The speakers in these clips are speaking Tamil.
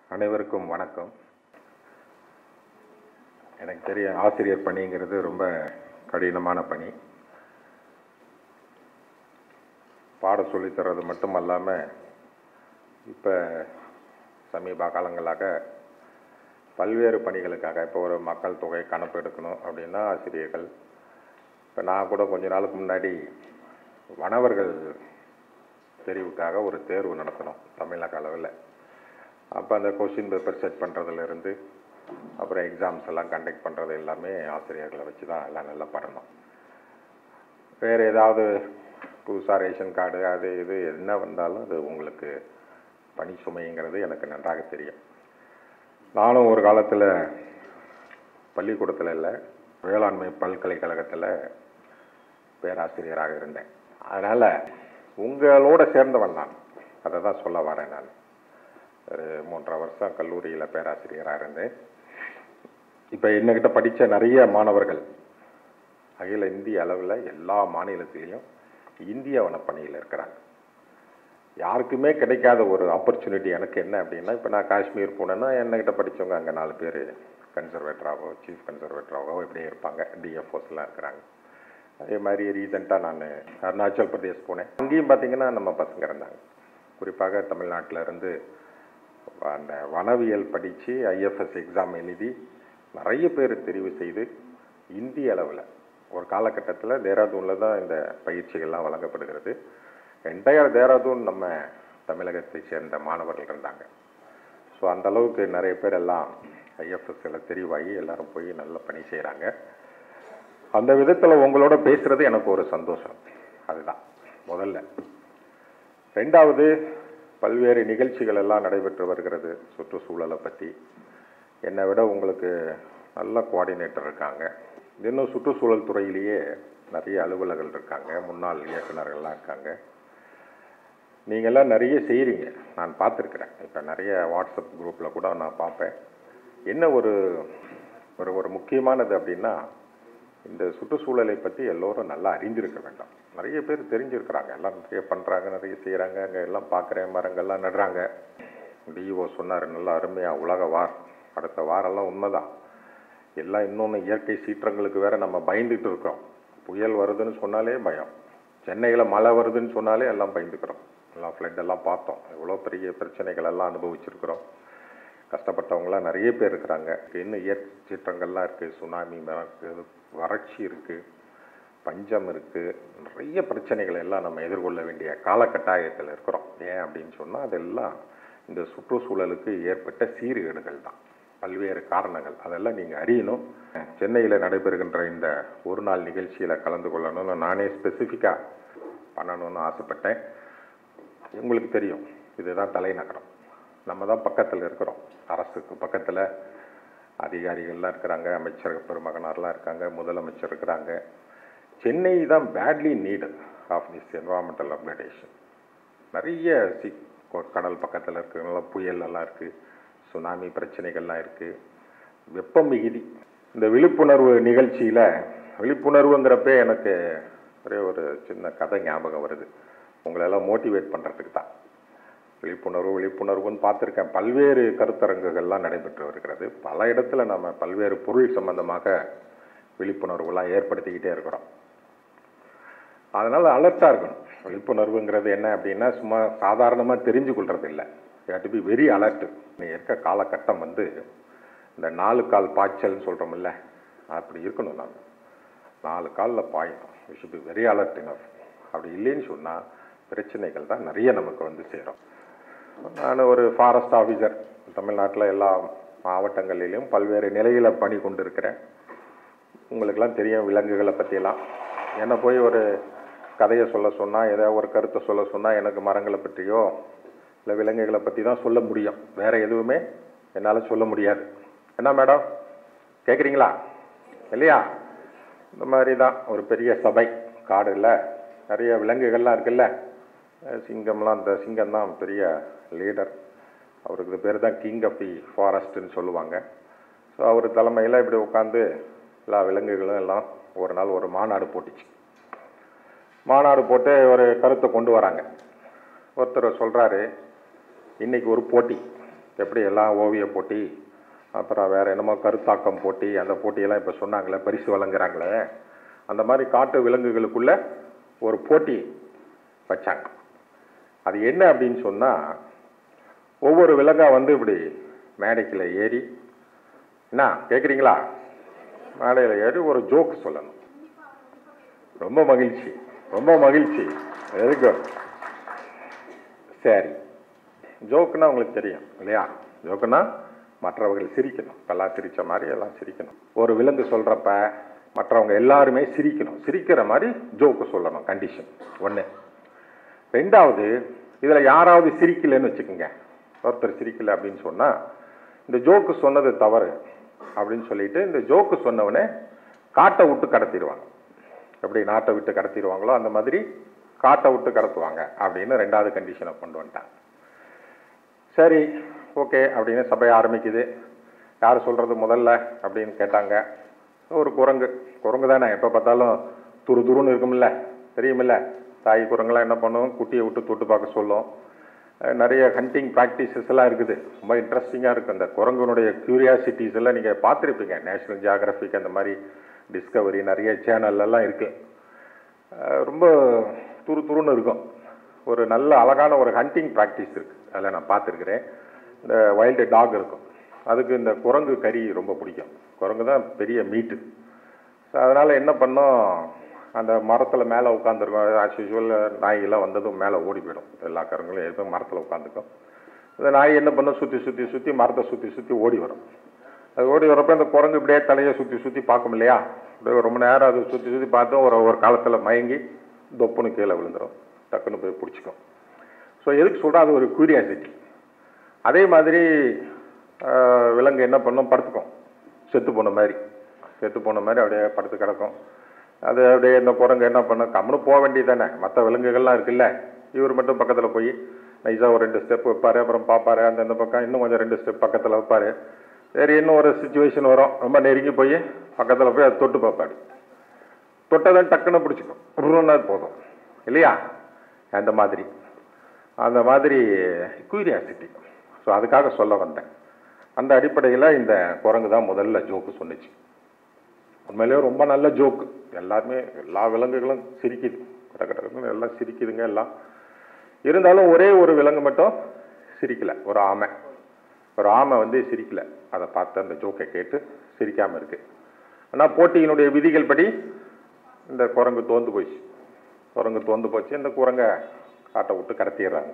அனைவருக்கும் வணக்கம் எனக்கு தெரியும் ஆசிரியர் பணிங்கிறது ரொம்ப கடினமான பணி பாட சொல்லித் தர்றது மட்டும் அல்லாமல் இப்போ சமீப காலங்களாக பல்வேறு பணிகளுக்காக இப்போ ஒரு மக்கள் தொகை கணக்கு எடுக்கணும் அப்படின்னா ஆசிரியர்கள் இப்போ நான் கூட கொஞ்ச நாளுக்கு முன்னாடி வனவர்கள் தெரிவுக்காக ஒரு தேர்வு நடத்தினோம் தமிழக அளவில் அப்போ அந்த கொஷின் பேப்பர் செட் பண்ணுறதுலேருந்து அப்புறம் எக்ஸாம்ஸ் எல்லாம் கண்டக்ட் பண்ணுறது எல்லாமே ஆசிரியர்களை வச்சு தான் எல்லாம் நல்லா பண்ணணும் வேறு ஏதாவது புதுசாக ரேஷன் கார்டு அது இது என்ன வந்தாலும் அது உங்களுக்கு பணி சுமைங்கிறது எனக்கு நன்றாக தெரியும் நானும் ஒரு காலத்தில் பள்ளிக்கூடத்தில் இல்லை வேளாண்மை பல்கலைக்கழகத்தில் பேராசிரியராக இருந்தேன் அதனால் உங்களோட சேர்ந்தவன் நான் அதை தான் சொல்ல வரேன் நான் ஒரு மூன்றரை வருஷம் கல்லூரியில் பேராசிரியராக இருந்தேன் இப்போ என்னக்கிட்ட படித்த நிறைய மாணவர்கள் அகில இந்திய அளவில் எல்லா மாநிலத்திலையும் இந்திய வனப்பணியில் இருக்கிறாங்க யாருக்குமே கிடைக்காத ஒரு ஆப்பர்ச்சுனிட்டி எனக்கு என்ன அப்படின்னா இப்போ நான் காஷ்மீர் போனேன்னா என்கிட்ட படித்தவங்க அங்கே நாலு பேர் கன்சர்வேட்டராகவோ சீஃப் கன்சர்வேட்டராகவோ இப்படியே இருப்பாங்க டிஎஃப்ஓஸ்லாம் இருக்கிறாங்க அதே மாதிரி ரீசெண்டாக நான் அருணாச்சல் பிரதேஷ் போனேன் அங்கேயும் பார்த்தீங்கன்னா நம்ம பசங்க இருந்தாங்க குறிப்பாக தமிழ்நாட்டில் இருந்து அந்த வனவியல் படித்து ஐஎஃப்எஸ் எக்ஸாம் எழுதி நிறைய பேர் தெரிவு செய்து இந்திய அளவில் ஒரு காலகட்டத்தில் தேராதூனில் தான் இந்த பயிற்சிகள்லாம் வழங்கப்படுகிறது என்டையர் தேராதூன் நம்ம தமிழகத்தை சேர்ந்த மாணவர்கள் இருந்தாங்க ஸோ அந்த அளவுக்கு நிறைய பேர் எல்லாம் ஐஎஃப்எஸ்ஸில் தெரிவாகி எல்லாரும் போய் நல்ல பணி செய்கிறாங்க அந்த விதத்தில் உங்களோட பேசுகிறது எனக்கு ஒரு சந்தோஷம் அதுதான் முதல்ல ரெண்டாவது பல்வேறு நிகழ்ச்சிகள் எல்லாம் நடைபெற்று வருகிறது சுற்றுச்சூழலை பற்றி என்னை விட உங்களுக்கு நல்ல கோஆர்டினேட்டர் இருக்காங்க இன்னும் சுற்றுச்சூழல் துறையிலேயே நிறைய அலுவலர்கள் இருக்காங்க முன்னாள் இயக்குநர்கள்லாம் இருக்காங்க நீங்கள்லாம் நிறைய செய்கிறீங்க நான் பார்த்துருக்குறேன் இப்போ நிறைய வாட்ஸ்அப் குரூப்பில் கூட நான் பார்ப்பேன் என்ன ஒரு ஒரு ஒரு முக்கியமானது அப்படின்னா இந்த சுற்றுச்சூழலை பற்றி எல்லோரும் நல்லா அறிந்திருக்க வேண்டும் நிறைய பேர் தெரிஞ்சிருக்கிறாங்க எல்லாம் நிறைய பண்ணுறாங்க நிறைய செய்கிறாங்க அங்கே எல்லாம் பார்க்குறேன் மரங்கள்லாம் நடுறாங்க டிஓ சொன்னார் நல்லா அருமையாக உலக வார் அடுத்த வாரெல்லாம் உண்மைதான் எல்லாம் இன்னொன்று இயற்கை சீற்றங்களுக்கு வேற நம்ம பயந்துட்டு இருக்கோம் புயல் வருதுன்னு சொன்னாலே பயம் சென்னையில் மழை வருதுன்னு சொன்னாலே எல்லாம் பயந்துக்கிறோம் எல்லாம் ஃப்ளட் எல்லாம் பார்த்தோம் எவ்வளோ பெரிய பிரச்சனைகள் எல்லாம் அனுபவிச்சிருக்கிறோம் கஷ்டப்பட்டவங்களாம் நிறைய பேர் இருக்கிறாங்க இன்னும் இயற்கை சீற்றங்கள்லாம் இருக்குது சுனாமி இருக்குது வறட்சி இருக்குது பஞ்சம் இருக்குது நிறைய பிரச்சனைகள் எல்லாம் நம்ம எதிர்கொள்ள வேண்டிய காலகட்டாயத்தில் இருக்கிறோம் ஏன் அப்படின்னு சொன்னால் அதெல்லாம் இந்த சுற்றுச்சூழலுக்கு ஏற்பட்ட சீர்கேடுகள் தான் பல்வேறு காரணங்கள் அதெல்லாம் நீங்கள் அறியணும் சென்னையில் நடைபெறுகின்ற இந்த ஒரு நாள் நிகழ்ச்சியில் கலந்து கொள்ளணும்னு நானே ஸ்பெசிஃபிக்காக பண்ணணும்னு ஆசைப்பட்டேன் உங்களுக்கு தெரியும் இதுதான் தலைநகரம் நம்ம தான் பக்கத்தில் இருக்கிறோம் அரசுக்கு பக்கத்தில் அதிகாரிகள்லாம் இருக்கிறாங்க அமைச்சர் பெருமகனார்லாம் இருக்காங்க முதலமைச்சர் இருக்கிறாங்க சென்னை தான் badly need of this environmental upgradation நிறைய சி கடல் பக்கத்தில் இருக்கிறனால புயல் எல்லாம் இருக்குது சுனாமி பிரச்சனைகள்லாம் இருக்குது வெப்பம் மிகுதி இந்த விழிப்புணர்வு நிகழ்ச்சியில் விழிப்புணர்வுங்கிறப்பே எனக்கு ஒரே ஒரு சின்ன கதை ஞாபகம் வருது உங்களெல்லாம் மோட்டிவேட் பண்ணுறதுக்கு தான் விழிப்புணர்வு விழிப்புணர்வுன்னு பார்த்துருக்கேன் பல்வேறு கருத்தரங்குகள்லாம் நடைபெற்று வருகிறது பல இடத்துல நம்ம பல்வேறு பொருள் சம்பந்தமாக விழிப்புணர்வுலாம் ஏற்படுத்திக்கிட்டே இருக்கிறோம் அதனால் அலர்ட்டாக இருக்கணும் விழிப்புணர்வுங்கிறது என்ன அப்படின்னா சும்மா சாதாரணமாக தெரிஞ்சு கொள்வது இல்லை டு பி வெரி அலர்ட் இருக்க காலகட்டம் வந்து இந்த நாலு கால் பாய்ச்சல்னு சொல்கிறோம்ல அப்படி இருக்கணும் நாங்கள் நாலு காலில் பாயணும் we should be very alert enough அப்படி இல்லைன்னு சொன்னால் பிரச்சனைகள் தான் நிறைய நமக்கு வந்து சேரும் நான் ஒரு ஃபாரஸ்ட் ஆஃபீஸர் தமிழ்நாட்டில் எல்லா மாவட்டங்களிலும் பல்வேறு நிலையில் பணி கொண்டு இருக்கிறேன் உங்களுக்கெல்லாம் தெரியும் விலங்குகளை பற்றியெல்லாம் என்னை போய் ஒரு கதையை சொல்ல சொன்னால் ஏதோ ஒரு கருத்தை சொல்ல சொன்னால் எனக்கு மரங்களை பற்றியோ இல்லை விலங்குகளை பற்றி தான் சொல்ல முடியும் வேறு எதுவுமே என்னால் சொல்ல முடியாது என்ன மேடம் கேட்குறீங்களா இல்லையா இந்த மாதிரி தான் ஒரு பெரிய சபை காடு இல்லை நிறைய விலங்குகள்லாம் இருக்குல்ல சிங்கம்லாம் இந்த சிங்கம் தான் பெரிய லீடர் அவருக்கு பேர் தான் கிங் ஆஃப் தி ஃபாரஸ்ட்டுன்னு சொல்லுவாங்க ஸோ அவர் தலைமையில் இப்படி உட்காந்து எல்லா விலங்குகளும் எல்லாம் ஒரு நாள் ஒரு மாநாடு போட்டுச்சு மாநாடு போட்டு ஒரு கருத்தை கொண்டு வராங்க ஒருத்தர் சொல்கிறாரு இன்னைக்கு ஒரு போட்டி எப்படி எல்லாம் ஓவிய போட்டி அப்புறம் வேற என்னமோ கருத்தாக்கம் போட்டி அந்த போட்டியெல்லாம் இப்போ சொன்னாங்களே பரிசு வழங்குறாங்களே அந்த மாதிரி காட்டு விலங்குகளுக்குள்ள ஒரு போட்டி வச்சாங்க அது என்ன அப்படின்னு சொன்னால் ஒவ்வொரு விலங்கா வந்து இப்படி மேடைக்குள்ள ஏறி என்ன கேட்குறீங்களா மேடையில் ஏறி ஒரு ஜோக்கு சொல்லணும் ரொம்ப மகிழ்ச்சி ரொம்ப மகிழ்ச்சி வெரி குட் சரி ஜோக்குன்னா உங்களுக்கு தெரியும் இல்லையா ஜோக்குன்னா மற்றவர்கள் சிரிக்கணும் இப்பெல்லாம் சிரிச்ச மாதிரி எல்லாம் சிரிக்கணும் ஒரு விலங்கு சொல்றப்ப மற்றவங்க எல்லாருமே சிரிக்கணும் சிரிக்கிற மாதிரி ஜோக்கு சொல்லணும் கண்டிஷன் ஒன்று ரெண்டாவது இதில் யாராவது சிரிக்கலைன்னு வச்சுக்கோங்க ஒருத்தர் சிரிக்கல அப்படின்னு சொன்னால் இந்த ஜோக்கு சொன்னது தவறு அப்படின்னு சொல்லிட்டு இந்த ஜோக்கு சொன்னவனே காட்டை விட்டு கடத்திடுவாங்க எப்படி நாட்டை விட்டு கடத்திடுவாங்களோ அந்த மாதிரி காட்டை விட்டு கடத்துவாங்க அப்படின்னு ரெண்டாவது கண்டிஷனை கொண்டு வந்துட்டாங்க சரி ஓகே அப்படின்னு சபை ஆரம்பிக்குது யார் சொல்கிறது முதல்ல அப்படின்னு கேட்டாங்க ஒரு குரங்கு குரங்கு தானே எப்போ பார்த்தாலும் துரு துருன்னு இருக்கும்ல தெரியுமில்ல தாய் குரங்கெல்லாம் என்ன பண்ணும் குட்டியை விட்டு தொட்டு பார்க்க சொல்லும் அஹ் நிறைய ஹண்டிங் ப்ராக்டிசஸ் எல்லாம் இருக்குது ரொம்ப இன்ட்ரெஸ்டிங்காக இருக்குது அந்த குரங்குனுடைய க்யூரியாசிட்டிஸ் எல்லாம் நீங்கள் பார்த்துருப்பீங்க நேஷனல் ஜியாகிரபிக் அந்த மாதிரி டிஸ்கவரி நிறைய சேனல் எல்லாம் இருக்குது அஹ் ரொம்ப துரு துருன்னு இருக்கும் ஒரு நல்ல அழகான ஒரு ஹண்டிங் ப்ராக்டிஸ் இருக்குது அதில் நான் பார்த்துருக்குறேன் இந்த வைல்டு டாக் இருக்கும் அதுக்கு இந்த குரங்கு கறி ரொம்ப பிடிக்கும் குரங்கு தான் பெரிய மீட்டு ஸோ அதனால் என்ன பண்ணோம் அந்த மரத்தில் மேலே உட்காந்துருக்கோம் ஆஸ் யூஸ்வல் நாய்கள்லாம் வந்ததும் மேலே ஓடி போயிடும் எல்லா கருங்களும் எதுவும் மரத்தில் உட்காந்துக்கும் இந்த நாய் என்ன பண்ணும் சுற்றி சுற்றி சுற்றி மரத்தை சுற்றி சுற்றி ஓடி வரும் அது ஓடி வரப்போ இந்த குரங்கு இப்படியே தலையை சுற்றி சுற்றி பார்க்கும் இல்லையா அப்படியே ரொம்ப நேரம் அது சுற்றி சுற்றி பார்த்து ஒரு ஒரு காலத்தில் மயங்கி தொப்புன்னு கீழே விழுந்துடும் டக்குன்னு போய் பிடிச்சிக்கும் ஸோ எதுக்கு சொல்கிறா அது ஒரு க்யூரியாசிட்டி அதே மாதிரி ஆஹ், விலங்கு என்ன பண்ணும் படுத்துக்கும் செத்து போன மாதிரி செத்து போன மாதிரி அப்படியே படுத்து கிடக்கும் அது அப்படியே இந்த குரங்கு என்ன பண்ணும் கம்முன்னு போக வேண்டியது தானே மற்ற விலங்குகள்லாம் இருக்குல்ல இவர் மட்டும் பக்கத்தில் போய் நைஸாக ஒரு ரெண்டு ஸ்டெப் வைப்பார் அப்புறம் பார்ப்பாரு அந்த இந்த பக்கம் இன்னும் கொஞ்சம் ரெண்டு ஸ்டெப் பக்கத்தில் வைப்பார் சரி இன்னும் ஒரு சுச்சுவேஷன் வரும் ரொம்ப நெருங்கி போய் பக்கத்தில் போய் அது தொட்டு பார்ப்பாரு தொட்டதான் டக்குன்னு பிடிச்சிக்கும் உருன்னா போதும் இல்லையா அந்த மாதிரி அந்த மாதிரி க்யூரியாசிட்டி ஸோ அதுக்காக சொல்ல வந்தேன் அந்த அடிப்படையில் இந்த குரங்கு தான் முதல்ல ஜோக்கு சொன்னுச்சு உண்மையிலேயே ரொம்ப நல்ல ஜோக்கு எல்லாருமே எல்லா விலங்குகளும் சிரிக்குது கட கடன்னு எல்லாம் சிரிக்குதுங்க எல்லாம் இருந்தாலும் ஒரே ஒரு விலங்கு மட்டும் சிரிக்கல ஒரு ஆமை ஒரு ஆமை வந்து சிரிக்கல அதை பார்த்து அந்த ஜோக்கை கேட்டு சிரிக்காம இருக்கு ஆனால் போட்டியினுடைய விதிகள் படி இந்த குரங்கு தோந்து போச்சு குரங்கு தோந்து போச்சு இந்த குரங்கை காட்டை விட்டு கடத்திடுறாங்க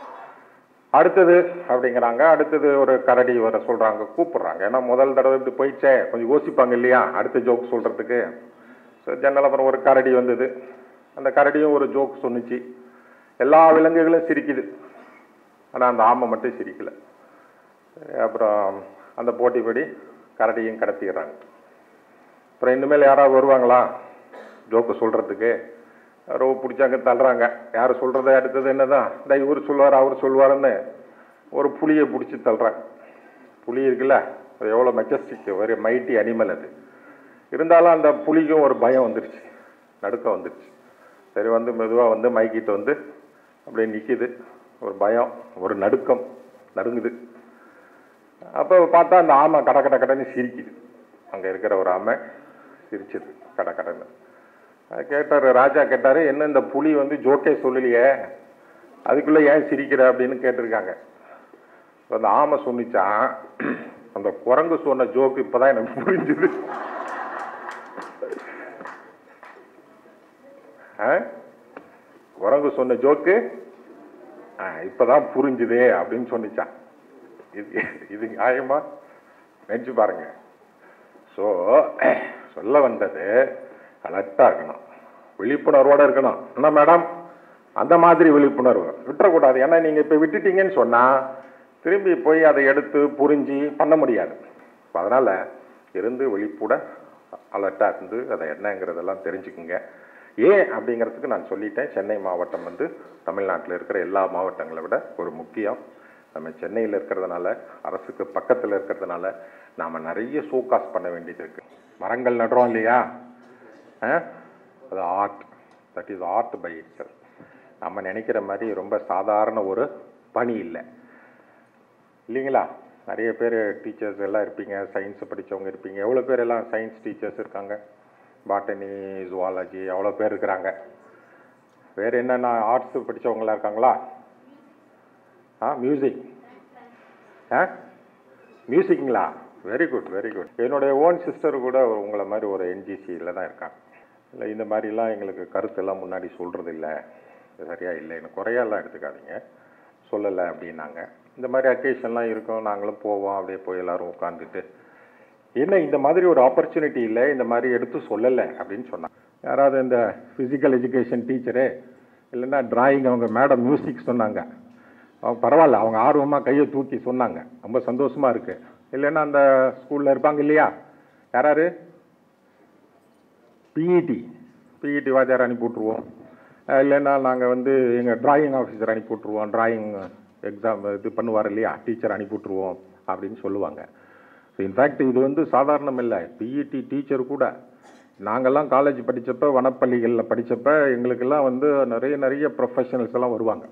அடுத்தது அப்படிங்கிறாங்க அடுத்தது ஒரு கரடி வர சொல்றாங்க கூப்பிடுறாங்க ஏன்னா முதல் தடவை இப்படி போயிடுச்சே கொஞ்சம் யோசிப்பாங்க இல்லையா அடுத்த ஜோக் சொல்றதுக்கு ஸோ ஜன்னல் அப்புறம் ஒரு கரடி வந்தது அந்த கரடியும் ஒரு ஜோக் சொன்னுச்சு எல்லா விலங்குகளும் சிரிக்குது ஆனால் அந்த ஆமை மட்டும் சிரிக்கல சரி, அப்புறம் அந்த போட்டிப்படி கரடியும் கடத்திடுறாங்க அப்புறம் இனிமேல் யாராவது வருவாங்களா ஜோக்கு சொல்கிறதுக்கு யாரோ பிடிச்சாங்க தள்ளுறாங்க யார் சொல்கிறத அடுத்தது என்னதான் இந்த இவர் சொல்லுவார் அவர் சொல்லுவாருன்னு ஒரு புலியை பிடிச்சி தள்ளுறாங்க புலி இருக்குல்ல அது எவ்வளோ மெஜஸ்டிக் வெரி மைட்டி அனிமல் அது இருந்தாலும் அந்த புலிக்கும் ஒரு பயம் வந்துருச்சு நடுக்கம் வந்துருச்சு சரி வந்து மெதுவாக வந்து மைக்கிட்டு வந்து அப்படியே நிற்கிது ஒரு பயம் ஒரு நடுக்கம் நடுங்குது அப்போ பார்த்தா அந்த ஆமை கட கட கடன்னு சிரிக்குது அங்கே இருக்கிற ஒரு ஆமை சிரிச்சுது கட கடன்னு அது கேட்டார் ராஜா கேட்டார் என்ன இந்த புலி வந்து ஜோக்கே சொல்லலையே அதுக்குள்ளே ஏன் சிரிக்கிற அப்படின்னு கேட்டிருக்காங்க அந்த ஆமை சொன்னிச்சான் அந்த குரங்கு சொன்ன ஜோக்கு இப்பதான் எனக்கு புரிஞ்சுது ஆ? குரங்கு சொன்ன ஜோக்கு ஆ, இப்பதான் புரிஞ்சுதே அப்படின்னு சொன்னிச்சான் இது இது நியாயமா நினைச்சு பாருங்க ஸோ சொல்ல வந்தது கரெக்டாக இருக்கணும் விழிப்புணர்வோட இருக்கணும் என்ன மேடம் அந்த மாதிரி விழிப்புணர்வு விட்டுறக்கூடாது ஏன்னா நீங்கள் இப்போ விட்டுட்டீங்கன்னு சொன்னால் திரும்பி போய் அதை எடுத்து புரிஞ்சு பண்ண முடியாது So, அதனால இருந்து விழிப்புட அலர்ட்டாக இருந்து அதை என்னங்கிறதெல்லாம் தெரிஞ்சுக்குங்க ஏன் அப்படிங்கிறதுக்கு நான் சொல்லிட்டேன் சென்னை மாவட்டம் வந்து தமிழ்நாட்டில் இருக்கிற எல்லா மாவட்டங்களை விட ஒரு முக்கியம் நம்ம சென்னையில் இருக்கிறதுனால அரசுக்கு பக்கத்தில் இருக்கிறதுனால நாம் நிறைய ஷோகாஸ் பண்ண வேண்டியது இருக்கு மரங்கள் நடுறோம் இல்லையா ஆ? அது art that is art by itself நம்ம நினைக்கிற மாதிரி ரொம்ப சாதாரண ஒரு பணி இல்லை இல்லைங்களா நிறைய பேர் டீச்சர்ஸ் எல்லாம் இருப்பீங்க சயின்ஸ் படித்தவங்க இருப்பீங்க எவ்வளோ பேர் எல்லாம் சயின்ஸ் டீச்சர்ஸ் இருக்காங்க பாட்டனி ஜுவாலஜி அவ்வளோ பேர் இருக்கிறாங்க வேறு என்னென்ன ஆர்ட்ஸ் படித்தவங்களாம் இருக்காங்களா ஆ மியூசிக் ஆ மியூசிக்குங்களா வெரி குட் வெரி குட் என்னுடைய ஓன் சிஸ்டர் கூட உங்களை மாதிரி ஒரு என்ஜிசியில் தான் இருக்காங்க இல்லை இந்த மாதிரிலாம் எங்களுக்கு கருத்தெல்லாம் முன்னாடி சொல்கிறது இல்லை சரியா இல்லைன்னு குறையெல்லாம் எடுத்துக்காதீங்க சொல்லலை அப்படின்னாங்க இந்த மாதிரி அக்கேஷன்லாம் இருக்கும் நாங்களும் போவோம் அப்படியே போய் எல்லாரும் உட்காந்துட்டு என்ன இந்த மாதிரி ஒரு ஆப்பர்ச்சுனிட்டி இல்லை இந்த மாதிரி எடுத்து சொல்லலை அப்படின்னு சொன்னாங்க யாராவது இந்த ஃபிசிக்கல் எஜுகேஷன் டீச்சரு இல்லைன்னா டிராயிங் அவங்க மேடம் மியூசிக் சொன்னாங்க அவங்க பரவாயில்ல அவங்க ஆர்வமாக கையை தூக்கி சொன்னாங்க ரொம்ப சந்தோஷமாக இருக்குது இல்லைன்னா அந்த ஸ்கூலில் இருப்பாங்க இல்லையா யாராரு பிஇடி பிஇடி வாத்தியார் அனுப்பி விட்ருவோம் அஹ் இல்லைன்னா நாங்கள் வந்து எங்கள் டிராயிங் ஆஃபீஸர் அனுப்பி விட்ருவோம் டிராயிங் எக்ஸாம் இது பண்ணுவார் இல்லையா டீச்சர் அனுப்பி விட்ருவோம் அப்படின்னு சொல்லுவாங்க ஸோ இன்ஃபேக்ட் இது வந்து சாதாரணம் இல்லை பிஇடி டீச்சர் கூட நாங்கள்லாம் காலேஜ் படித்தப்ப வனப்பள்ளிகளில் படித்தப்ப எங்களுக்கெல்லாம் வந்து நிறைய நிறைய ப்ரொஃபஷனல்ஸ் எல்லாம் வருவாங்க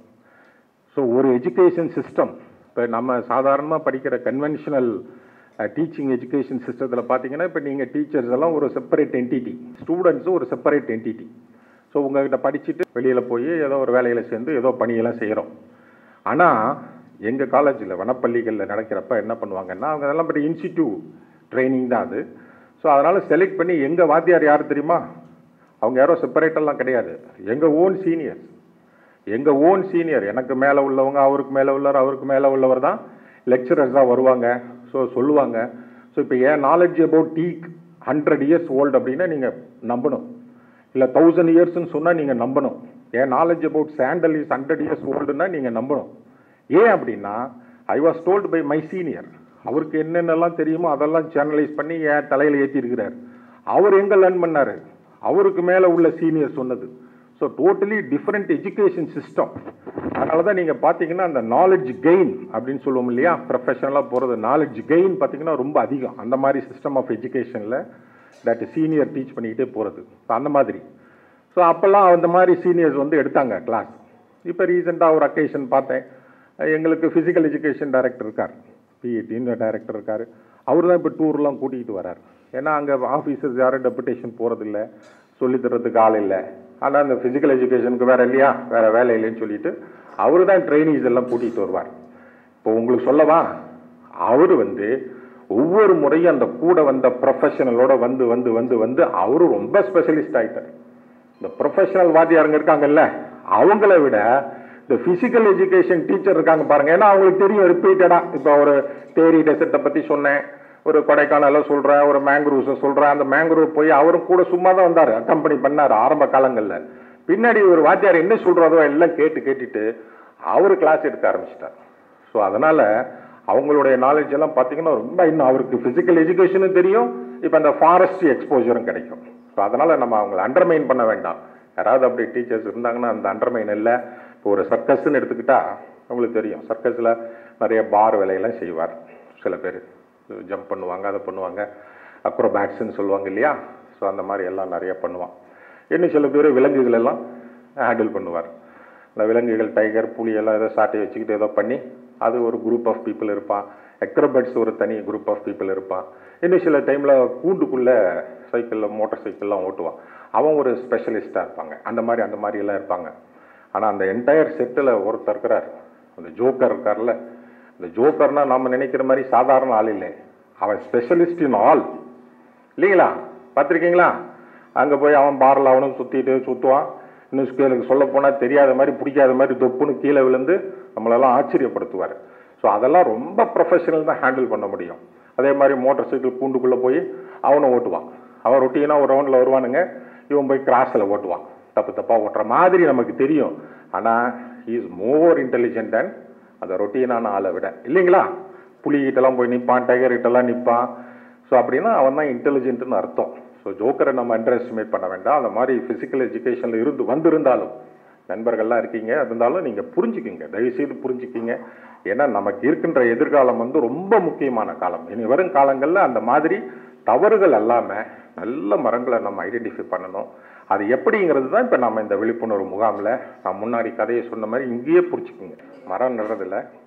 ஸோ ஒரு எஜுகேஷன் சிஸ்டம் இப்போ நம்ம சாதாரணமாக படிக்கிற கன்வென்ஷனல் டீச்சிங் எஜுகேஷன் சிஸ்டத்தில் பார்த்தீங்கன்னா இப்போ நீங்கள் டீச்சர்ஸ் எல்லாம் ஒரு செப்பரேட் என்டிட்டி ஸ்டூடெண்ட்ஸும் ஒரு செப்பரேட் என்டிட்டி ஸோ உங்ககிட்ட படிச்சுட்டு வெளியில் போய் ஏதோ ஒரு வேலையில் சேர்ந்து ஏதோ பணியெல்லாம் செய்கிறோம் ஆனால் எங்கள் காலேஜில் வனப்பள்ளிகளில் நடக்கிறப்ப என்ன பண்ணுவாங்கன்னா அவங்க அதெல்லாம் பற்றி இன்ஸ்டிடியூட் ட்ரைனிங் தான் அது ஸோ அதனால் செலக்ட் பண்ணி எங்கள் வாத்தியார் யார் தெரியுமா அவங்க யாரோ செப்பரேட்டெல்லாம் கிடையாது எங்கள் ஓன் சீனியர்ஸ் எங்கள் ஓன் சீனியர் எனக்கு மேலே உள்ளவங்க அவருக்கு மேலே உள்ளவர் அவருக்கு மேலே உள்ளவர் தான் லெக்சரர்ஸாக வருவாங்க ஸோ சொல்லுவாங்க ஸோ இப்போ ஏன் knowledge about teak hundred years old அப்படின்னா நீங்கள் நம்பணும் இல்லை தௌசண்ட் இயர்ஸ்னு சொன்னால் நீங்கள் நம்பணும் ஏன் knowledge about sandal is hundred years ஓல்டுன்னா நீங்கள் நம்பணும் ஏன் அப்படின்னா I was told by my senior அவருக்கு என்னென்னலாம் தெரியுமோ அதெல்லாம் சேனலைஸ் பண்ணி என் தலையில் ஏற்றிருக்கிறார் அவர் எங்கே லேர்ன் பண்ணார் அவருக்கு மேலே உள்ள சீனியர் சொன்னது so totally different education system அதனால தான் நீங்கள் பார்த்தீங்கன்னா அந்த நாலேஜ் கெயின் அப்படின்னு சொல்லுவோம் இல்லையா ப்ரொஃபஷனலாக போகிறது நாலேஜ் கெயின் பார்த்தீங்கன்னா ரொம்ப அதிகம் அந்த மாதிரி சிஸ்டம் ஆஃப் எஜுகேஷனில் தட் சீனியர் டீச் பண்ணிக்கிட்டே போகிறது அந்த மாதிரி ஸோ அப்போல்லாம் அந்த மாதிரி சீனியர்ஸ் வந்து எடுத்தாங்க கிளாஸ் இப்போ ரீசெண்டாக ஒரு அக்கேஷன் பார்த்தேன் எங்களுக்கு ஃபிசிக்கல் எஜுகேஷன் டைரக்டர் இருக்கார் பிஇடின்னு டைரக்டர் இருக்கார் அவர் தான் இப்போ டூர்லாம் கூட்டிகிட்டு வரார் ஏன்னா அங்கே ஆஃபீஸர்ஸ் யாரும் டெபுடேஷன் போகிறதில்ல சொல்லித் தர்றதுக்கு ஆள் இல்லை ஆனால் அந்த ஃபிசிக்கல் எஜுகேஷனுக்கு வேறு இல்லையா வேறு வேலை இல்லைன்னு சொல்லிட்டு அவர் தான் ட்ரைனிஸ் எல்லாம் கூட்டிகிட்டு வருவார் இப்போ உங்களுக்கு சொல்லவா அவர் வந்து ஒவ்வொரு முறையும் அந்த கூட வந்த ப்ரொஃபஷனலோட வந்து வந்து வந்து வந்து அவரு ரொம்ப ஸ்பெஷலிஸ்ட் ஆயிட்டார் இந்த ப்ரொஃபஷனல் வாத்தியாருங்க இருக்காங்கல்ல அவங்கள விட இந்த ஃபிசிக்கல் எஜுகேஷன் டீச்சர் இருக்காங்க பாருங்க ஏன்னா அவங்களுக்கு தெரியும் ரிப்பீட்டடா இப்போ ஒரு தேரி டெசர்ட்டை பத்தி சொன்னேன் ஒரு கொடைக்கானல சொல்றேன் ஒரு மேங்க்ரூவ்ஸை சொல்றேன் அந்த மேங்க்ரூவ் போய் அவரும் கூட சும்மா தான் வந்தார் அக்கம்பெனி பண்ணார் ஆரம்ப காலங்களில் பின்னாடி ஒரு வாத்தியார் என்ன சொல்றதோ எல்லாம் கேட்டு கேட்டுட்டு அவர் கிளாஸ் எடுக்க ஆரம்பிச்சிட்டார் ஸோ அதனால அவங்களுடைய நாலேஜ் எல்லாம் பார்த்தீங்கன்னா ரொம்ப இன்னும் அவருக்கு ஃபிசிக்கல் எஜுகேஷனும் தெரியும் இப்போ அந்த ஃபாரஸ்ட் எக்ஸ்போஜரும் கிடைக்கும் ஸோ அதனால நம்ம அவங்களை அண்டர்மைன் பண்ண வேண்டாம் யாராவது அப்படி டீச்சர்ஸ் இருந்தாங்கன்னா அந்த அண்டர்மைன் இல்லை இப்போ ஒரு சர்க்கஸ்ன்னு எடுத்துக்கிட்டா உங்களுக்கு தெரியும் சர்க்கஸில் நிறைய பார் வேலையெல்லாம் செய்வார் சில பேர் ஜம்ப் பண்ணுவாங்க அதை பண்ணுவாங்க அக்ரோபேட்ஸ்ன்னு சொல்லுவாங்க இல்லையா ஸோ அந்த மாதிரி எல்லாம் நிறைய பண்ணுவான் இன்னும் சில பேர் விலங்குகள் எல்லாம் ஹேண்டில் பண்ணுவார் இந்த விலங்குகள் டைகர் புலி எல்லாம் ஏதோ சாட்டை வச்சுக்கிட்டு ஏதோ பண்ணி அது ஒரு குரூப் ஆஃப் பீப்புள் இருப்பான் எக்ரோபேட்ஸ் ஒரு தனி குரூப் ஆஃப் பீப்புள் இருப்பான் இன்னும் சில டைமில் கூண்டுக்குள்ளே சைக்கிளில் மோட்டார் சைக்கிள்லாம் ஓட்டுவான் அவன் ஒரு ஸ்பெஷலிஸ்ட்டாக இருப்பாங்க அந்த மாதிரி அந்த மாதிரி எல்லாம் இருப்பாங்க ஆனால் அந்த என்டையர் செட்டில் ஒருத்தர் இருக்கிறார் அந்த ஜோக்கர் இருக்கார்ல இந்த ஜோக்கர்னா நம்ம நினைக்கிற மாதிரி சாதாரண ஆள் இல்லை அவன் ஸ்பெஷலிஸ்ட் இன் ஆல் இல்லைங்களா பார்த்துருக்கீங்களா அங்கே போய் அவன் பாரில் அவனும் சுற்றிட்டு சுற்றுவான் இன்னும் ஸ்கேலுக்கு சொல்ல போனால் தெரியாத மாதிரி பிடிக்காத மாதிரி தொப்புன்னு கீழே விழுந்து நம்மளெல்லாம் ஆச்சரியப்படுத்துவார் ஸோ அதெல்லாம் ரொம்ப ப்ரொஃபஷனல் தான் ஹேண்டில் பண்ண முடியும் அதே மாதிரி மோட்டார் சைக்கிள் கூண்டுக்குள்ளே போய் அவனும் ஓட்டுவான் அவன் ரொட்டீனாக ஒரு ரவுண்டில் வருவானுங்க இவன் போய் கிராஸில் ஓட்டுவான் தப்பு தப்பாக ஓட்டுற மாதிரி நமக்கு தெரியும் ஆனால் இஸ் மோர் இன்டெலிஜென்ட் அண்ட் அந்த ரொட்டீனான ஆளை விட இல்லைங்களா புலிகிட்டலாம் போய் நிற்பான் டைகர் கிட்டலாம் நிற்பான் ஸோ அப்படின்னா அவன் தான் இன்டெலிஜென்ட்னு அர்த்தம் ஸோ ஜோக்கரை நம்ம அண்டர் எஸ்டிமேட் பண்ண வேண்டாம் அந்த மாதிரி ஃபிசிக்கல் எஜுகேஷனில் இருந்து வந்திருந்தாலும் நண்பர்கள்லாம் இருக்கீங்க இருந்தாலும் நீங்கள் புரிஞ்சுக்கிங்க தயவுசெய்து புரிஞ்சுக்கிங்க ஏன்னா நமக்கு இருக்கின்ற எதிர்காலம் வந்து ரொம்ப முக்கியமான காலம் இனி வரும் காலங்களில் அந்த மாதிரி தவறுகள் அல்லாமல் நல்ல மரங்களை நம்ம ஐடென்டிஃபை பண்ணணும் அது எப்படிங்கிறது தான் இப்போ நம்ம இந்த விழிப்புணர்வு முகாமில் நான் முன்னாடி கதையை சொன்ன மாதிரி இங்கேயே புரிச்சுக்குங்க மரம் நடுறதில்ல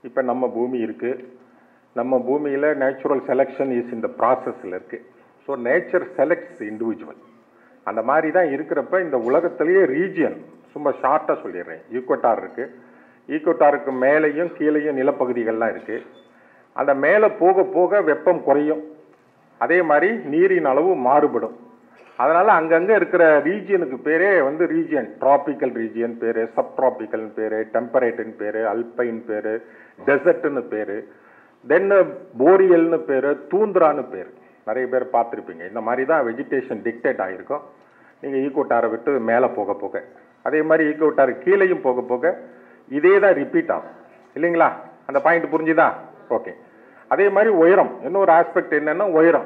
இப்போ நம்ம பூமி இருக்குது நம்ம பூமியில் நேச்சுரல் செலெக்ஷன் இஸ் இந்த ப்ராசஸில் இருக்குது ஸோ நேச்சர் செலக்ட்ஸ் இண்டிவிஜுவல் அந்த மாதிரி தான் இருக்கிறப்ப இந்த உலகத்திலேயே ரீஜியன் சும்மா ஷார்ட்டாக சொல்லிடுறேன் ஈக்குவட்டார் இருக்குது ஈக்குவட்டாருக்கு மேலேயும் கீழேயும் நிலப்பகுதிகள்லாம் இருக்குது அந்த மேலே போக போக வெப்பம் குறையும் அதே மாதிரி நீரின் அளவு மாறுபடும் அதனால் அங்கங்கே இருக்கிற ரீஜியனுக்கு பேரே வந்து ரீஜியன் டிராபிக்கல் ரீஜியன் பேர் சப் டிராபிக்கல்னு பேர் டெம்பரேட்டுன்னு பேர் அல்பைன் பேர் டெசர்ட்னு பேர் தென் போரியல்னு பேர் தூந்திரான்னு பேர் நிறைய பேர் பார்த்துருப்பீங்க இந்த மாதிரி தான் வெஜிடேஷன் டிக்டேட் ஆகிருக்கும் நீங்கள் ஈக்கோட்டாரை விட்டு மேலே போக போக அதே மாதிரி ஈக்கோட்டாரு கீழேயும் போக போக இதே தான் ரிப்பீட் ஆகும் இல்லைங்களா அந்த பாயிண்ட் புரிஞ்சுதா ஓகே அதே மாதிரி உயரம் இன்னொரு ஆஸ்பெக்ட் என்னன்னா உயரம்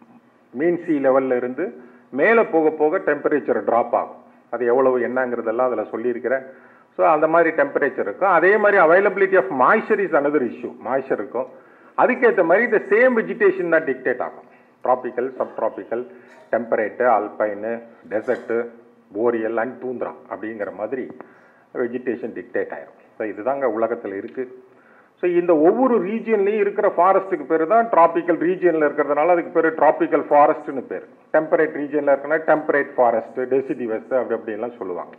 மீன் சி லெவல்ல இருந்து மேலே போக போக டெம்பரேச்சர் ட்ராப் ஆகும் அது எவ்வளவு என்னங்கிறதெல்லாம் அதில் சொல்லியிருக்கிறேன் ஸோ அந்த மாதிரி டெம்பரேச்சர் இருக்கும் அதே மாதிரி availability of moisture is another issue moisture இருக்கும் அதுக்கேற்ற மாதிரி இந்த சேம் வெஜிடேஷன் தான் டிக்டேட் ஆகும் tropical subtropical temperate alpine desert boreal and தூந்திரா அப்படிங்கிற மாதிரி வெஜிடேஷன் டிக்டேட் ஆயிரும் ஸோ இதுதாங்க உலகத்தில் இருக்குது ஸோ இந்த ஒவ்வொரு ரீஜியன்லையும் இருக்கிற ஃபாரஸ்ட்டுக்கு பேர் தான் டிராபிக்கல் ரீஜியனில் இருக்கிறதுனால அதுக்கு பேர் டிராபிக்கல் ஃபாரஸ்ட்னு பேர் டெம்பரேட் ரீஜியனில் இருக்கனா டெம்பரேட் ஃபாரஸ்ட் டெசிடிவஸ் அப்படி அப்படின்லாம் சொல்லுவாங்க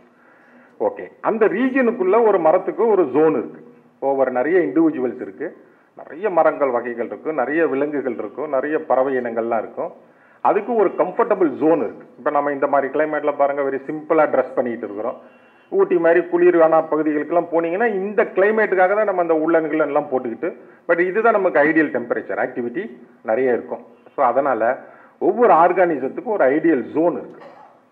ஓகே அந்த ரீஜியனுக்குள்ள ஒரு மரத்துக்கு ஒரு ஜோன் இருக்கு ஒவ்வொரு நிறைய இண்டிவிஜுவல்ஸ் இருக்கு நிறைய மரங்கள் வகைகள் இருக்கும் நிறைய விலங்குகள் இருக்கும் நிறைய பறவை இனங்கள்லாம் இருக்கும் அதுக்கு ஒரு கம்ஃபர்டபுள் ஜோன் இருக்கு இப்போ நம்ம இந்த மாதிரி கிளைமேட்ல பாருங்க வெரி சிம்பிளா ட்ரெஸ் பண்ணிட்டு இருக்கிறோம் ஊட்டி மாதிரி குளிரான பகுதிகளுக்கெல்லாம் போனீங்கன்னா இந்த கிளைமேட்டுக்காக தான் நம்ம அந்த உள்ளன்கள் எல்லாம் போட்டுக்கிட்டு பட் இதுதான் நமக்கு ஐடியல் டெம்பரேச்சர் ஆக்டிவிட்டி நிறைய இருக்கும் ஸோ அதனால ஒவ்வொரு ஆர்கானிசத்துக்கும் ஒரு ஐடியல் ஜோன் இருக்கு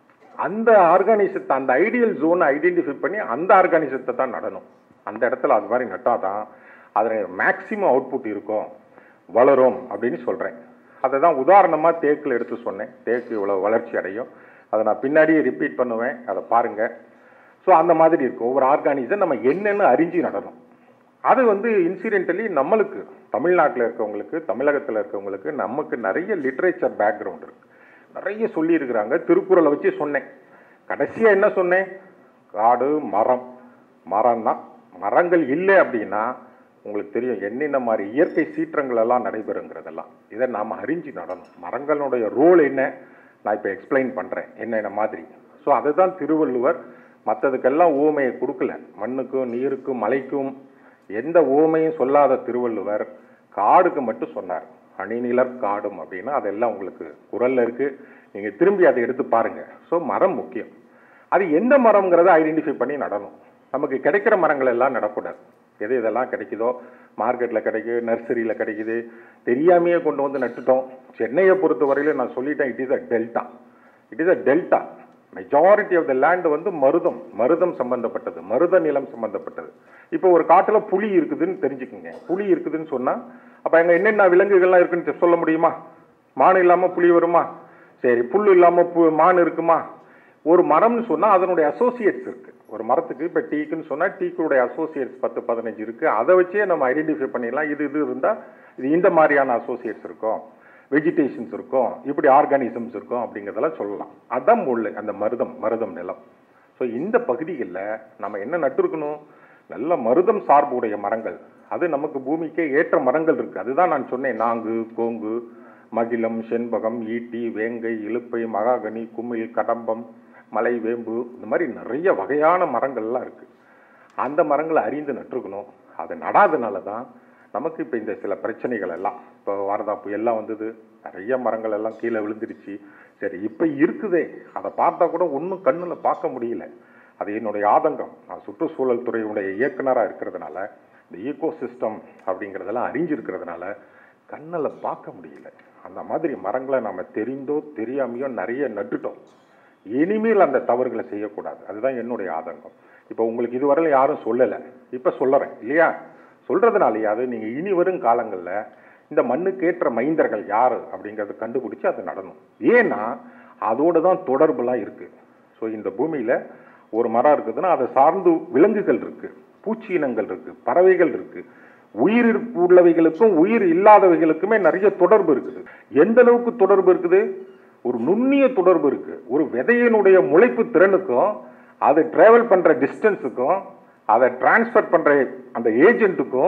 அந்த ஆர்கானிசத்தை அந்த ஐடியல் ஜோனை ஐடென்டிஃபை பண்ணி அந்த ஆர்கானிசத்தை தான் நடணும் அந்த இடத்துல அது மாதிரி நட்டால் தான் அதில் மேக்சிமம் அவுட்புட் இருக்கும் வளரும் அப்படின்னு சொல்கிறேன் அதை தான் உதாரணமாக தேக்கில் எடுத்து சொன்னேன் தேக்கு இவ்வளோ வளர்ச்சி அடையும் அதை நான் பின்னாடியே ரிப்பீட் பண்ணுவேன் அதை பாருங்கள் ஸோ அந்த மாதிரி இருக்கும் ஒவ்வொரு ஆர்கானிசம் நம்ம என்னென்னு அறிஞ்சு நடணும் அது வந்து இன்சிடென்டலி நம்மளுக்கு தமிழ்நாட்டில் இருக்கவங்களுக்கு தமிழகத்தில் இருக்கவங்களுக்கு நமக்கு நிறைய லிட்ரேச்சர் பேக்ரவுண்ட் இருக்கு நிறைய சொல்லியிருக்கிறாங்க திருக்குறளை வச்சு சொன்னேன் கடைசியாக என்ன சொன்னேன் காடு மரம் மரம் தான் மரங்கள் இல்லை அப்படின்னா உங்களுக்கு தெரியும் என்னென்ன மாதிரி இயற்கை சீற்றங்கள் எல்லாம் நடைபெறுங்கிறதெல்லாம் இதை நாம் அறிஞ்சு நடணும் மரங்களுடைய ரோல் என்ன நான் இப்போ எக்ஸ்பிளைன் பண்ணுறேன் என்னென்ன மாதிரி ஸோ அதுதான் திருவள்ளுவர் மற்றதுக்கெல்லாம் ஊமையை கொடுக்கல மண்ணுக்கும் நீருக்கும் மலைக்கும் எந்த ஊமையும் சொல்லாத திருவள்ளுவர் காடுக்கு மட்டும் சொன்னார் அணிநிலர் காடும் அப்படின்னா அதெல்லாம் உங்களுக்கு குரல்ல இருக்கு நீங்க திரும்பி அதை எடுத்து பாருங்க ஸோ மரம் முக்கியம் அது எந்த மரம்ங்கிறத ஐடென்டிஃபை பண்ணி நடணும் நமக்கு கிடைக்கிற மரங்கள் எல்லாம் நடக்கூடாது எது இதெல்லாம் கிடைக்குதோ மார்க்கெட்டில் கிடைக்குது நர்சரியில் கிடைக்குது தெரியாமையே கொண்டு வந்து நட்டுட்டோம் சென்னையை பொறுத்த வரையில நான் சொல்லிட்டேன் it is a delta it is a delta majority of the land வந்து மருதம் மருதம் சம்பந்தப்பட்டது மருத நிலம் சம்பந்தப்பட்டது இப்போ ஒரு காட்டுல புலி இருக்குதுன்னு தெரிஞ்சுக்குங்க புலி இருக்குதுன்னு சொன்னா அப்ப அங்க என்னென்ன விலங்குகள்லாம் இருக்குன்னு சொல்ல முடியுமா மான் இல்லாம புலி வருமா சரி புல் இல்லாம பு- மான் இருக்குமா ஒரு மரம்னு சொன்னா அதனுடைய அசோசியேட்ஸ் இருக்கு ஒரு மரத்துக்கு இப்ப டீக்குன்னு சொன்னா டீக்குடைய அசோசியேட்ஸ் பத்து பதினஞ்சு இருக்கு அதை வச்சே நம்ம ஐடென்டிஃபை பண்ணிடலாம் இது இது இருந்தா இது இந்த மாதிரியான அசோசியேட்ஸ் இருக்கும் வெஜிடேஷன்ஸ் இருக்கும் இப்படி ஆர்கானிசம்ஸ் இருக்கும் அப்படிங்கிறதெல்லாம் சொல்லலாம் அதான் முள்ளு அந்த மருதம் மருதம் நிலம் ஸோ இந்த பகுதிகளில் நம்ம என்ன நட்டிருக்கணும் நல்ல மருதம் சார்புடைய மரங்கள் அது நமக்கு பூமிக்கே ஏற்ற மரங்கள் இருக்கு அதுதான் நான் சொன்னேன் நாங்கு கோங்கு மகிழம் செண்பகம் ஈட்டி வேங்கை இலுப்பை மகாகனி குமிழ் கடம்பம் மலை வேம்பு இந்த மாதிரி நிறைய வகையான மரங்கள்லாம் இருக்கு அந்த மரங்களை அறிந்து நட்டுருக்கணும் அதை நடாதனால தான் நமக்கு இப்போ இந்த சில பிரச்சனைகள் எல்லாம் இப்போ வாரதா புயல்லாம் வந்தது நிறைய மரங்கள் எல்லாம் கீழே விழுந்துருச்சு சரி இப்போ இருக்குதே அதை பார்த்தா கூட ஒன்றும் கண்ணில் பார்க்க முடியல அது என்னுடைய ஆதங்கம் நான் சுற்றுச்சூழல் துறையுடைய இயக்குனராக இருக்கிறதுனால இந்த ஈகோ சிஸ்டம் அப்படிங்கிறதெல்லாம் அறிஞ்சிருக்கிறதுனால கண்ணில் பார்க்க முடியல அந்த மாதிரி மரங்களை நம்ம தெரிந்தோ தெரியாமையோ நிறைய நட்டுட்டோம் இனிமேல் அந்த தவறுகளை செய்யக்கூடாது அதுதான் என்னுடைய ஆதங்கம் இப்போ உங்களுக்கு இதுவரையிலும் யாரும் சொல்லலை இப்போ சொல்லறேன் இல்லையா சொல்றதுனாலயாவது நீங்க இனி வரும் காலங்களில் இந்த மண்ணுக்கேற்ற மைந்தர்கள் யாரு அப்படிங்கறத கண்டுபிடிச்சு அது நடணும் ஏன்னா அதோட தான் தொடர்புலாம் இருக்கு ஸோ இந்த பூமியில ஒரு மரம் இருக்குதுன்னா அதை சார்ந்து விலங்குகள் இருக்கு பூச்சி இனங்கள் இருக்கு பறவைகள் இருக்கு உயிர் இருப்பு உள்ளவைகளுக்கும் உயிர் இல்லாதவைகளுக்குமே நிறைய தொடர்பு இருக்குது எந்த அளவுக்கு தொடர்பு இருக்குது ஒரு நுண்ணிய தொடர்பு இருக்கு ஒரு விதையினுடைய முளைப்பு திறனுக்கும் அது டிராவல் பண்ற டிஸ்டன்ஸுக்கும் அதை டிரான்ஸ்ஃபர் பண்ற அந்த ஏஜென்ட்டுக்கும்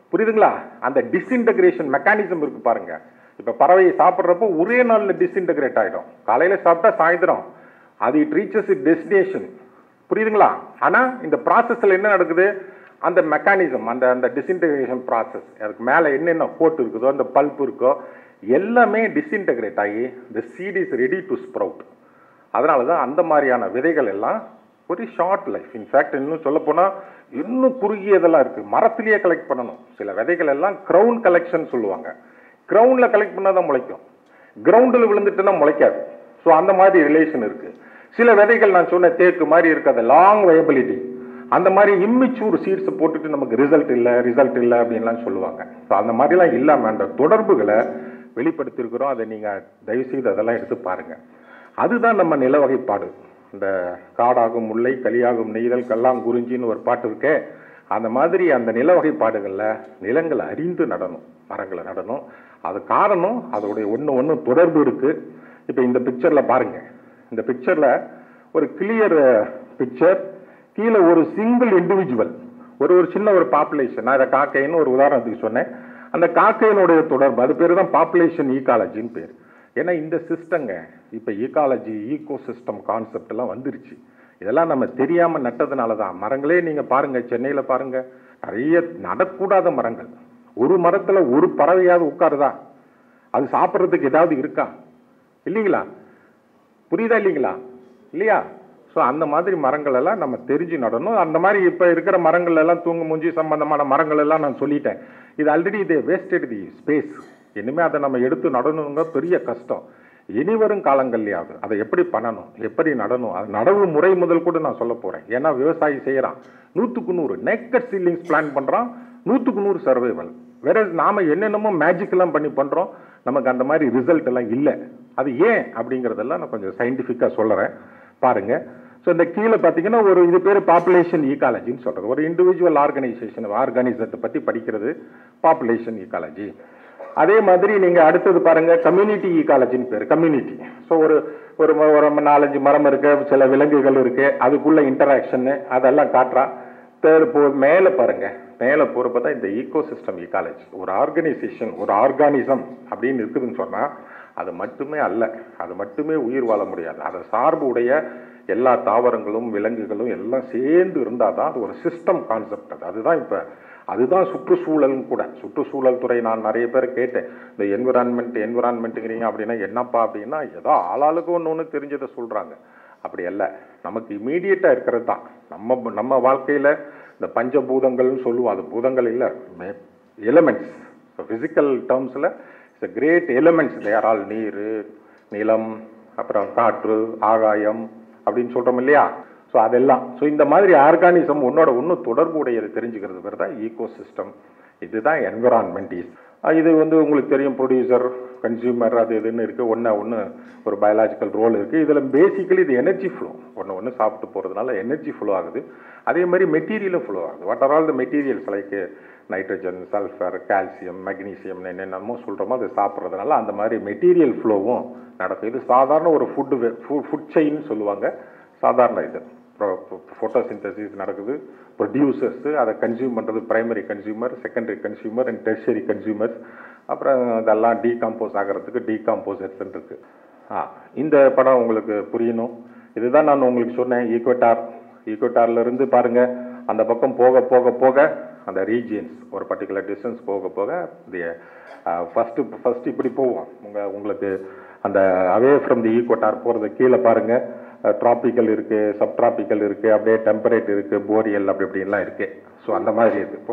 புரியுதுங்களா அந்த டிஸ்இன்டகிரேஷன் மெக்கானிசம் இருக்கு பாருங்க இப்போ பறவையை சாப்பிட்றப்போ ஒரே நாளில் டிஸ்இன்டகிரேட் ஆகிடும் காலையில் சாப்பிட்டா சாயந்தரம் அது இட் ரீச்சஸ் இட் டெஸ்டினேஷன் புரியுதுங்களா ஆனால் இந்த ப்ராசஸில் என்ன நடக்குது அந்த மெக்கானிசம் அந்த அந்த டிஸ்இன்டகிரேஷன் ப்ராசஸ் அதுக்கு மேலே என்னென்ன கோட் இருக்குதோ அந்த பல்ப் இருக்கோ எல்லாமே டிஸ்இன்டகிரேட் ஆகி the seed is ready to sprout அதனால தான் அந்த மாதிரியான விதைகள் எல்லாம் ஒரு ஷார்ட் லைஃப் இன்ஃபேக்ட் இன்னும் சொல்ல போனால் இன்னும் குறுகியதெல்லாம் இருக்குது மரத்திலேயே கலெக்ட் பண்ணணும் சில விதைகள் எல்லாம் க்ரௌன் கலெக்ஷன் சொல்லுவாங்க க்ரௌண்டில் கலெக்ட் பண்ணால் தான் முளைக்கும் கிரவுண்டில் விழுந்துட்டுன்னா முளைக்காது ஸோ அந்த மாதிரி ரிலேஷன் இருக்குது சில விதைகள் நான் சொன்ன தேக்கு மாதிரி இருக்காது லாங் வயபிலிட்டி அந்த மாதிரி இம்மிச்சூர் சீட்ஸை போட்டுட்டு நமக்கு ரிசல்ட் இல்லை ரிசல்ட் இல்லை அப்படின்லாம் சொல்லுவாங்க ஸோ அந்த மாதிரிலாம் இல்லாமல் அந்த தொடர்புகளை வெளிப்படுத்தியிருக்கிறோம் அதை நீங்கள் தயவுசெய்து அதெல்லாம் எடுத்து பாருங்கள் அதுதான் நம்ம நில வகைப்பாடு இந்த காடாகும் முல்லை கலியாகும் நெய்தல் கல்லாங்குறிஞ்சின்னு ஒரு பாட்டு இருக்கே அந்த மாதிரி அந்த நில வகைப்பாடுகளில் நிலங்களை அறிந்து நடணும் மரங்களை நடணும் அது காரணம் அதோடைய ஒன்று ஒன்று தொடர்பு இருக்குது இப்போ இந்த பிக்சரில் பாருங்கள் இந்த பிக்சரில் ஒரு கிளியர் பிக்சர் கீழே ஒரு சிங்கிள் இண்டிவிஜுவல் ஒரு ஒரு சின்ன ஒரு பாப்புலேஷன் நான் இதை காக்கைன்னு ஒரு உதாரணத்துக்கு சொன்னேன் அந்த காக்கையினுடைய தொடர்பு அது பேர் தான் பாப்புலேஷன் ஈகாலஜின்னு பேர் ஏன்னா இந்த சிஸ்டங்க இப்போ ஈகாலஜி ஈகோ சிஸ்டம் கான்செப்ட் எல்லாம் வந்துருச்சு இதெல்லாம் நம்ம தெரியாமல் நட்டதுனால தான் மரங்களே நீங்கள் பாருங்கள் சென்னையில் பாருங்கள் நிறைய நடக்கூடாத மரங்கள் ஒரு மரத்தில் ஒரு பறவையாவது உட்காருதா அது சாப்பிட்றதுக்கு ஏதாவது இருக்கா இல்லைங்களா புரியுதா இல்லைங்களா இல்லையா ஸோ அந்த மாதிரி மரங்கள் எல்லாம் நம்ம தெரிஞ்சு நடணும் அந்த மாதிரி இப்போ இருக்கிற மரங்கள் எல்லாம் தூங்கு மூஞ்சி சம்பந்தமான மரங்கள் எல்லாம் நான் சொல்லிட்டேன் இது ஆல்ரெடி இது வேஸ்டட் தி ஸ்பேஸ் இனிமேல் அதை நம்ம எடுத்து நடணுங்க பெரிய கஷ்டம் இனி வரும் காலங்கள்லையாவது அதை எப்படி பண்ணணும் எப்படி நடணும் அது நடவு முறை முதல் கூட நான் சொல்ல போகிறேன் ஏன்னா விவசாயி செய்கிறான் நூற்றுக்கு நூறு நெக்கட் சீலிங்ஸ் பிளான் பண்ணுறான் நூற்றுக்கு நூறு சர்வைவல் வேற நாம என்னென்னமோ மேஜிக் எல்லாம் பண்ணி பண்ணுறோம் நமக்கு அந்த மாதிரி ரிசல்ட் எல்லாம் இல்லை அது ஏன் அப்படிங்கிறதெல்லாம் நான் கொஞ்சம் சயின்டிஃபிக்காக சொல்லுறேன் பாருங்க ஸோ இந்த கீழே பார்த்தீங்கன்னா ஒரு இது பேர் பாப்புலேஷன் ஈகாலஜின்னு சொல்கிறது ஒரு இண்டிவிஜுவல் ஆர்கனைசேஷன் ஆர்கனைசத்தை பற்றி படிக்கிறது பாப்புலேஷன் ஈகாலஜி அதே மாதிரி நீங்கள் அடுத்தது பாருங்க கம்யூனிட்டி ஈகாலஜின்னு பேர் கம்யூனிட்டி ஸோ ஒரு ஒரு ம- ஒரு நாலஞ்சு மரம் இருக்கு சில விலங்குகள் இருக்கு அதுக்குள்ள இன்டராக்ஷன்னு அதெல்லாம் காட்டுறா தேர்ட் போ மேலே பாருங்க மேலே போகிறப்ப தான் இந்த ஈகோ சிஸ்டம் ஈகாலஜி ஒரு ஆர்கனைசேஷன் ஒரு ஆர்கானிசம் அப்படின்னு இருக்குதுன்னு சொன்னால் அது மட்டுமே அல்ல அது மட்டுமே உயிர் வாழ முடியாது அதை சார்பு உடைய எல்லா தாவரங்களும் விலங்குகளும் எல்லாம் சேர்ந்து இருந்தால் தான் அது ஒரு சிஸ்டம் கான்செப்ட் அது அதுதான் இப்போ அதுதான் சுற்றுச்சூழலும் கூட சுற்றுச்சூழல் துறை நான் நிறைய பேர் கேட்டேன் இந்த என்விரான்மெண்ட் என்விரான்மெண்ட்டுங்கிறீங்க அப்படின்னா என்னப்பா அப்படின்னா ஏதோ ஆளாளுக்கு ஒன்று ஒன்று தெரிஞ்சதை சொல்கிறாங்க அப்படி அல்ல நமக்கு இமீடியட்டாக இருக்கிறது தான் நம்ம நம்ம வாழ்க்கையில் இந்த பஞ்சபூதங்கள்னு சொல்லுவோம் அது பூதங்கள் இல்லை எலிமெண்ட்ஸ் ஃபிசிக்கல் டேர்ம்ஸில் it's great elements there all நீர் நிலம் அப்புறம் காற்று ஆகாயம் அப்படின்னு சொல்கிறோம் இல்லையா ஸோ அதெல்லாம் ஸோ இந்த மாதிரி ஆர்கானிசம் ஒன்னோட ஒன்று தொடர்பு உடையது தெரிஞ்சுக்கிறது பேர் தான் ஈகோ சிஸ்டம் இதுதான் என்விரான்மெண்ட் இஸ் இது வந்து உங்களுக்கு தெரியும் ப்ரொடியூசர் கன்சியூமர் அது இதுன்னு இருக்குது ஒன்று ஒன்று ஒரு பயாலாஜிக்கல் ரோல் இருக்குது இதில் பேசிக்கலி இது எனர்ஜி ஃப்ளோ ஒன்று ஒன்று சாப்பிட்டு போகிறதுனால எனர்ஜி ஃப்ளோ ஆகுது அதே மாதிரி மெட்டீரியலும் ஃப்ளோ ஆகுது what are all the materials like nitrogen sulphur calcium magnesium என்னென்னமோ சொல்கிறோமோ அதை சாப்பிட்றதுனால அந்த மாதிரி மெட்டீரியல் ஃப்ளோவும் நடக்கும் இது சாதாரண ஒரு ஃபுட்டு ஃபுட் செயின் சொல்லுவாங்க சாதாரண இது ஃபோட்டோசிந்தசிஸ் நடக்குது ப்ரொடியூசர்ஸ் அதை கன்சியூம் பண்ணுறது primary consumer secondary consumer and tertiary consumers அப்புறம் அதெல்லாம் டீகாம்போஸ் ஆகிறதுக்கு டீகாம்போசர்ஸ் இருக்கு ஆ இந்த படம் உங்களுக்கு புரியணும் இதுதான் நான் உங்களுக்கு சொன்னேன் ஈக்வட்டார் ஈக்வட்டார்ல இருந்து பாருங்க அந்த பக்கம் போக போக போக அந்த ரீஜியன்ஸ் ஒரு பர்டிகுலர் டிஸ்டன்ஸ் போக போக தி ஃபஸ்ட்டு ஃபஸ்ட்டு இப்படி போவோம் உங்கள் உங்களுக்கு அந்த அவே ஃப்ரம் தி ஈக்வட்டார் போகிறது கீழே பாருங்க ட்ராபிக்கல் இருக்கு சப் ட்ராபிக்கல் இருக்கு அப்படியே டெம்பரேட் இருக்கு போரியல் அப்படி இப்படின்லாம் இருக்கு ஸோ அந்த மாதிரி இருக்கு இப்போ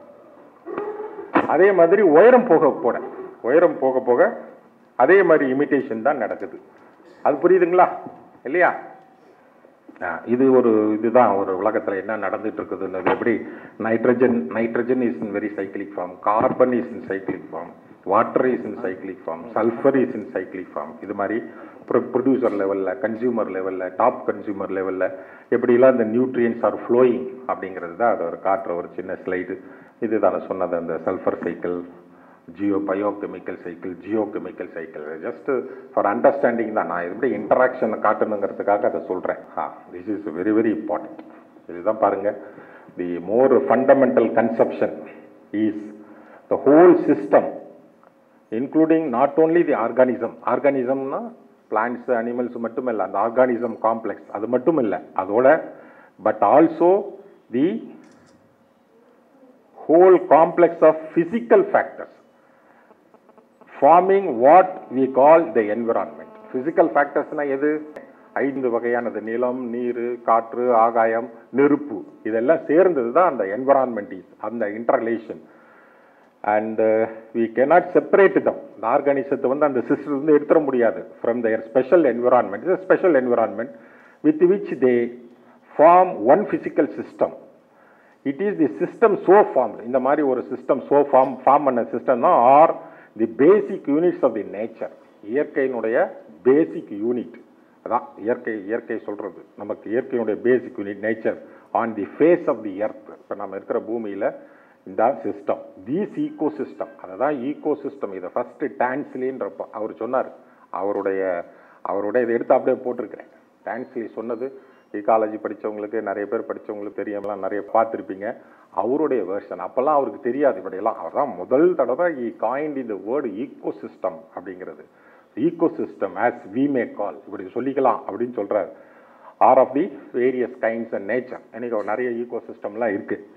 அதே மாதிரி உயரம் போக போட உயரம் போக போக அதே மாதிரி இமிட்டேஷன் தான் நடக்குது அது புரியுதுங்களா இல்லையா ஆ, இது ஒரு இதுதான் ஒரு உலகத்தில் என்ன நடந்துட்டு இருக்குதுன்றது எப்படி nitrogen nitrogen is in very cyclic form carbon is in cyclic form water is in cyclic form sulphur is in cyclic form இது மாதிரி ப்ரொடியூசர் லெவலில் கன்சியூமர் லெவலில் டாப் கன்சியூமர் லெவலில் எப்படிலாம் இந்த நியூட்ரியன்ஸ் ஆர் ஃப்ளோயிங் அப்படிங்கிறது தான் அது ஒரு காட்டுற ஒரு சின்ன ஸ்லைடு இது நான் சொன்னது அந்த sulphur cycle geo biochemical cycle geo chemical cycle just for understanding தான் நான் எப்படி இன்டராக்ஷனை காட்டணுங்கிறதுக்காக அதை சொல்கிறேன் ah this is very very important இதுதான் பாருங்க the more fundamental conception is the whole system including not only the organism ஆர்கானிசம்னா பிளான்ட்ஸ் அனிமல்ஸ் மட்டும் இல்லை அந்த ஆர்கானிசம் காம்ப்ளெக்ஸ் அது மட்டும் இல்லை அதோட but also the whole complex of physical factors forming what we call the environment physical factors னா எது ஐந்து வகையானது நிலம் நீர் காற்று ஆகாயம் நெருப்பு இதெல்லாம் சேர்ந்தது தான் அந்த என்விரான்மெண்ட் இஸ் அந்த interrelation and we cannot separate them இந்த ஆர்கானிசத்தை வந்து அந்த சிஸ்டம் வந்து எடுத்துட முடியாது ஃப்ரம் their ஸ்பெஷல் என்விரான்மெண்ட் இது special environment with which they form one physical system it is the system so form இந்த மாதிரி ஒரு சிஸ்டம் சோ ஃபார்ம் ஃபார்ம் பண்ண சிஸ்டம் தான் are the basic units of the nature இயற்கையினுடைய பேசிக் யூனிட் அதான் இயற்கை இயற்கை சொல்றது நமக்கு இயற்கையினுடைய basic unit nature on the face of the earth இப்போ நம்ம இருக்கிற பூமியில் இந்த சிஸ்டம் தீஸ் ஈகோ சிஸ்டம் அதை தான் ஈகோ சிஸ்டம் இதை ஃபஸ்ட்டு டான்ஸ்லின்றப்ப அவர் சொன்னார் அவருடைய அவருடைய இதை எடுத்து அப்படியே போட்டிருக்கிறேன் டான்ஸ்லி சொன்னது ஈகாலஜி படித்தவங்களுக்கு நிறைய பேர் படித்தவங்களுக்கு தெரியாமலாம் நிறைய பார்த்துருப்பீங்க அவருடைய வேர்ஷன் அப்போல்லாம் அவருக்கு தெரியாது இப்படியெல்லாம் அவர் தான் முதல் தடவை ஈ காயின்ட் இந்த வேர்டு ஈகோ சிஸ்டம் அப்படிங்கிறது eco system as we may call இப்படி சொல்லிக்கலாம் அப்படின்னு சொல்கிறார் are of the various kinds and nature எனக்கு நிறைய ஈகோ சிஸ்டம்லாம் இருக்குது